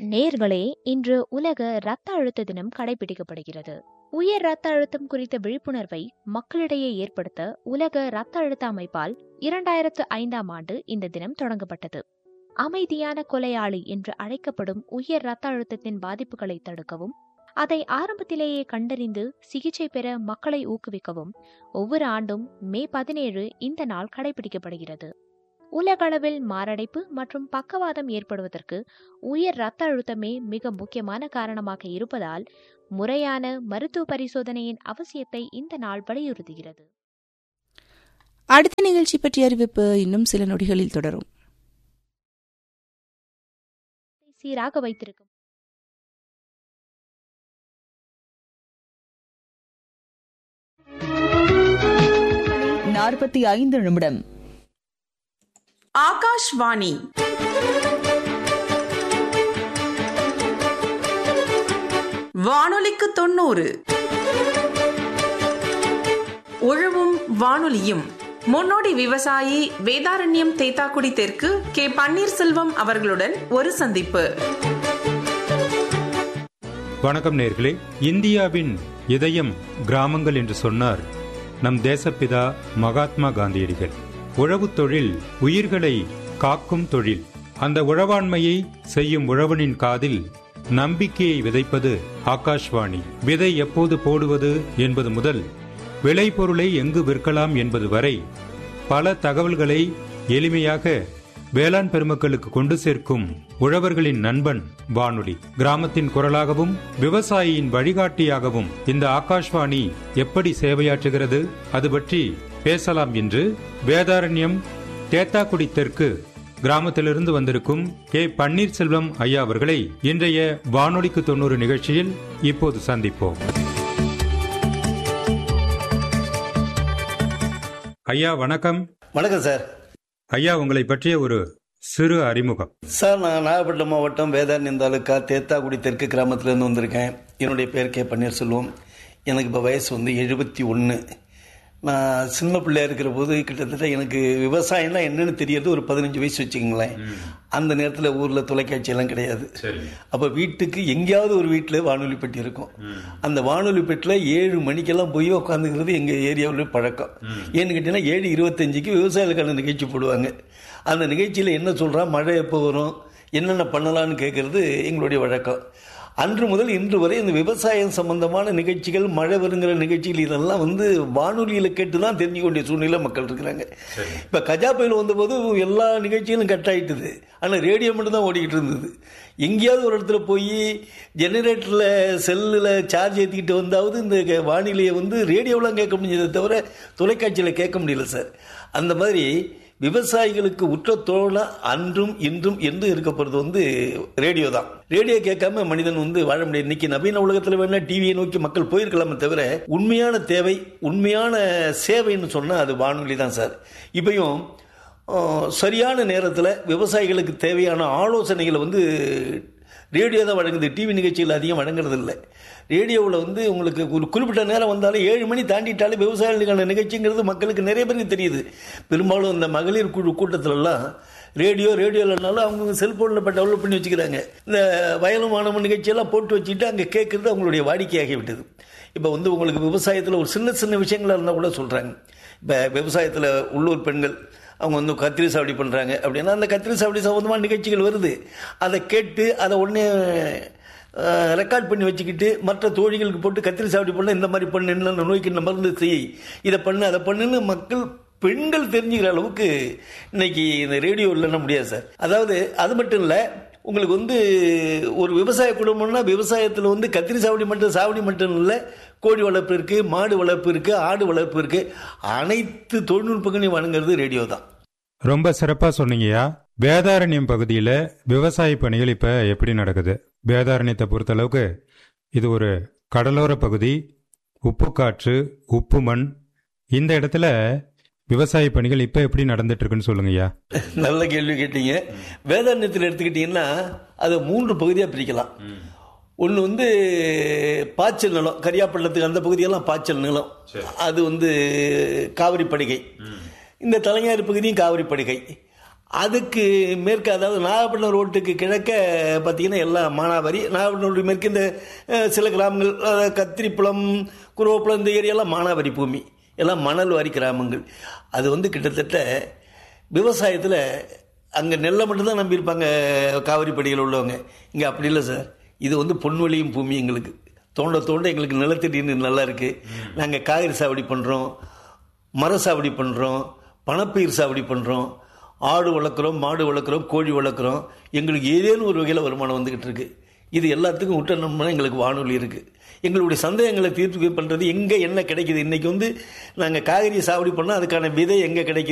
நேர்களே இன்று உலக இரத்த அழுத்த தினம் கடைபிடிக்கப்படுகிறது உயர் இரத்த அழுத்தம் குறித்த விழிப்புணர்வை மக்களிடையே ஏற்படுத்த உலக இரத்த அழுத்த அமைப்பால் இரண்டாயிரத்து ஐந்தாம் ஆண்டு இந்த தினம் தொடங்கப்பட்டது அமைதியான கொலையாளி என்று அழைக்கப்படும் உயர் இரத்த அழுத்தத்தின் பாதிப்புகளை தடுக்கவும் அதை ஆரம்பத்திலேயே கண்டறிந்து சிகிச்சை பெற மக்களை ஊக்குவிக்கவும் ஒவ்வொரு ஆண்டும் மே பதினேழு இந்த நாள் கடைபிடிக்கப்படுகிறது உலகளவில் மாரடைப்பு மற்றும் பக்கவாதம் ஏற்படுவதற்கு உயர் இரத்த அழுத்தமே மிக முக்கியமான காரணமாக இருப்பதால் முறையான மருத்துவ பரிசோதனையின் அவசியத்தை இந்த நாள் வலியுறுத்துகிறது அடுத்த நிகழ்ச்சி பற்றிய அறிவிப்பு இன்னும் சில நொடிகளில் தொடரும் சீராக வைத்திருக்கும் நாற்பத்தி ஐந்து நிமிடம் ஆகாஷ்வாணி வானொலிக்கு தொண்ணூறு உழவும் வானொலியும் முன்னோடி விவசாயி வேதாரண்யம் தேத்தாக்குடி தெற்கு கே பன்னீர்செல்வம் அவர்களுடன் ஒரு சந்திப்பு வணக்கம் நேர்களே இந்தியாவின் இதயம் கிராமங்கள் என்று சொன்னார் நம் தேசப்பிதா மகாத்மா காந்தியடிகள் உழவுத் தொழில் உயிர்களை காக்கும் தொழில் அந்த உழவாண்மையை செய்யும் உழவனின் காதில் நம்பிக்கையை விதைப்பது ஆகாஷ்வாணி விதை எப்போது போடுவது என்பது முதல் விளைபொருளை எங்கு விற்கலாம் என்பது வரை பல தகவல்களை எளிமையாக வேளாண் பெருமக்களுக்கு கொண்டு சேர்க்கும் உழவர்களின் நண்பன் வானொலி கிராமத்தின் குரலாகவும் விவசாயியின் வழிகாட்டியாகவும் இந்த ஆகாஷ்வாணி எப்படி சேவையாற்றுகிறது அது பற்றி பேசலாம் என்று வேதாரண்யம் தேத்தாக்குடி தெற்கு கிராமத்திலிருந்து வந்திருக்கும் கே பன்னீர்செல்வம் ஐயா அவர்களை இன்றைய வானொலிக்கு தொண்ணூறு நிகழ்ச்சியில் இப்போது சந்திப்போம் ஐயா வணக்கம் வணக்கம் சார் ஐயா உங்களை பற்றிய ஒரு சிறு அறிமுகம் சார் நான் நாகப்பட்டினம் மாவட்டம் வேதாரண்யம் தாலுக்கா தேத்தாக்குடி தெற்கு கிராமத்திலேருந்து வந்திருக்கேன் என்னுடைய பேர் கே பன்னீர்செல்வம் எனக்கு இப்போ வயசு வந்து எழுபத்தி ஒன்று நான் சின்ன பிள்ளையா இருக்கிற போது கிட்டத்தட்ட எனக்கு விவசாயம்னா என்னன்னு தெரியறது ஒரு பதினஞ்சு வயசு வச்சுக்கோங்களேன் அந்த நேரத்தில் ஊரில் தொலைக்காட்சி எல்லாம் கிடையாது அப்போ வீட்டுக்கு எங்கேயாவது ஒரு வீட்டில் வானொலி பெட்டி இருக்கும் அந்த வானொலி பெட்டியில் ஏழு மணிக்கெல்லாம் போய் உட்காந்துக்கிறது எங்கள் ஏரியாவில் பழக்கம் ஏன்னு கேட்டீங்கன்னா ஏழு இருபத்தஞ்சுக்கு விவசாயிகளுக்கான நிகழ்ச்சி போடுவாங்க அந்த நிகழ்ச்சியில் என்ன சொல்கிறான் மழை எப்போ வரும் என்னென்ன பண்ணலான்னு கேட்குறது எங்களுடைய வழக்கம் அன்று முதல் இன்று வரை இந்த விவசாயம் சம்பந்தமான நிகழ்ச்சிகள் மழை வருங்கிற நிகழ்ச்சிகள் இதெல்லாம் வந்து வானொலியில் கேட்டு தான் தெரிஞ்சுக்க வேண்டிய சூழ்நிலை மக்கள் இருக்கிறாங்க இப்போ கஜா புயல் வந்தபோது எல்லா நிகழ்ச்சிகளும் கட் ஆயிட்டுது ஆனால் ரேடியோ மட்டும் தான் ஓடிக்கிட்டு இருந்தது எங்கேயாவது ஒரு இடத்துல போய் ஜெனரேட்டரில் செல்லில் சார்ஜ் ஏற்றிக்கிட்டு வந்தாவது இந்த வானிலையை வந்து ரேடியோவில் கேட்க முடிஞ்சதை தவிர தொலைக்காட்சியில் கேட்க முடியல சார் அந்த மாதிரி விவசாயிகளுக்கு உற்ற தோழா அன்றும் இன்றும் என்று இருக்கப்படுறது வந்து ரேடியோ தான் ரேடியோ கேட்காம மனிதன் வந்து வாழ முடியாது இன்னைக்கு நவீன உலகத்தில் வேணா டிவியை நோக்கி மக்கள் போயிருக்கலாமே தவிர உண்மையான தேவை உண்மையான சேவைன்னு சொன்னால் அது வானொலி தான் சார் இப்பயும் சரியான நேரத்தில் விவசாயிகளுக்கு தேவையான ஆலோசனைகளை வந்து ரேடியோ தான் வழங்குது டிவி நிகழ்ச்சிகள் அதிகம் வழங்குறது இல்லை ரேடியோவில் வந்து உங்களுக்கு ஒரு குறிப்பிட்ட நேரம் வந்தாலும் ஏழு மணி தாண்டிட்டாலே விவசாயிகளுக்கான நிகழ்ச்சிங்கிறது மக்களுக்கு நிறைய பேருக்கு தெரியுது பெரும்பாலும் இந்த மகளிர் குழு கூட்டத்திலலாம் ரேடியோ ரேடியோ இல்லைனாலும் அவங்க செல்ஃபோனில் இப்போ டெவலப் பண்ணி வச்சுக்கிறாங்க இந்த வயலும் மாணவன் நிகழ்ச்சியெல்லாம் போட்டு வச்சுட்டு அங்கே கேட்குறது அவங்களுடைய வாடிக்கையாகி விட்டது இப்போ வந்து உங்களுக்கு விவசாயத்தில் ஒரு சின்ன சின்ன விஷயங்களாக இருந்தால் கூட சொல்கிறாங்க இப்போ விவசாயத்தில் உள்ளூர் பெண்கள் அவங்க வந்து கத்திரி சாவடி பண்ணுறாங்க அப்படின்னா அந்த கத்திரி சாவடி சம்மந்தமான நிகழ்ச்சிகள் வருது அதை கேட்டு அதை உடனே ரெக்கார்ட் பண்ணி வச்சுக்கிட்டு மற்ற தோழிகளுக்கு போட்டு கத்திரி சாவடி பண்ண இந்த மாதிரி பண்ணு என்ன நோய்க்கு இந்த மருந்து செய் இதை பண்ணு அதை பண்ணுன்னு மக்கள் பெண்கள் தெரிஞ்சுக்கிற அளவுக்கு இன்னைக்கு இந்த ரேடியோ இல்லைன்னா முடியாது சார் அதாவது அது மட்டும் இல்லை உங்களுக்கு வந்து ஒரு விவசாய குடும்பம்னா விவசாயத்தில் வந்து கத்திரி சாவடி மட்டும் சாவடி மட்டும் இல்லை கோழி வளர்ப்பு இருக்குது மாடு வளர்ப்பு இருக்குது ஆடு வளர்ப்பு இருக்குது அனைத்து தொழில்நுட்பங்களையும் வழங்குறது ரேடியோ தான் ரொம்ப சிறப்பா சொன்னீங்கய்யா வேதாரண்யம் பகுதியில விவசாய பணிகள் இப்ப எப்படி நடக்குது வேதாரண்யத்தை பொறுத்தளவுக்கு இது ஒரு கடலோர பகுதி உப்பு காற்று உப்பு மண் இந்த இடத்துல விவசாய பணிகள் இப்ப எப்படி நடந்துட்டு இருக்குன்னு சொல்லுங்கய்யா நல்ல கேள்வி கேட்டீங்க வேதாரண்யத்தில் எடுத்துக்கிட்டீங்கன்னா அதை மூன்று பகுதியாக பிரிக்கலாம் ஒன்று வந்து பாய்ச்சல் நிலம் கரியாப்பள்ளத்துக்கு அந்த பகுதியெல்லாம் பாய்ச்சல் நிலம் அது வந்து காவிரி படுகை இந்த தலைஞாறு பகுதியும் காவிரி படுகை அதுக்கு மேற்கு அதாவது நாகப்பட்டினம் ரோட்டுக்கு கிழக்க பார்த்தீங்கன்னா எல்லாம் மானாவாரி நாகப்பட்டினம் ரோட்டு மேற்கு இந்த அஹ், சில கிராமங்கள் அதாவது கத்திரிப்புலம் குருவப்புலம் இந்த ஏரியாலாம் மானாவாரி பூமி எல்லாம் மணல் வாரி கிராமங்கள் அது வந்து கிட்டத்தட்ட விவசாயத்தில் அங்கே நெல்லை மட்டும்தான் நம்பியிருப்பாங்க காவிரி படியில் உள்ளவங்க இங்கே அப்படி இல்லை சார் இது வந்து பொன்வெளியும் பூமி எங்களுக்கு தோண்ட தோண்ட எங்களுக்கு நிலத்தடி நீர் நல்லா இருக்குது நாங்கள் காய்கறி சாவடி பண்ணுறோம் மர சாவடி பண்ணுறோம் பணப்பயிர் சாவடி பண்ணுறோம் ஆடு வளர்க்குறோம் மாடு வளர்க்குறோம் கோழி வளர்க்குறோம் எங்களுக்கு ஏதேனும் ஒரு வகையில் வருமானம் வந்துக்கிட்டு இருக்கு இது எல்லாத்துக்கும் விட்டணும்னா எங்களுக்கு வானொலி இருக்குது எங்களுடைய சந்தேகங்களை தீர்த்து பண்ணுறது எங்கே என்ன கிடைக்குது இன்றைக்கி வந்து நாங்கள் காய்கறி சாவடி பண்ணால் அதுக்கான விதை எங்கே கிடைக்குது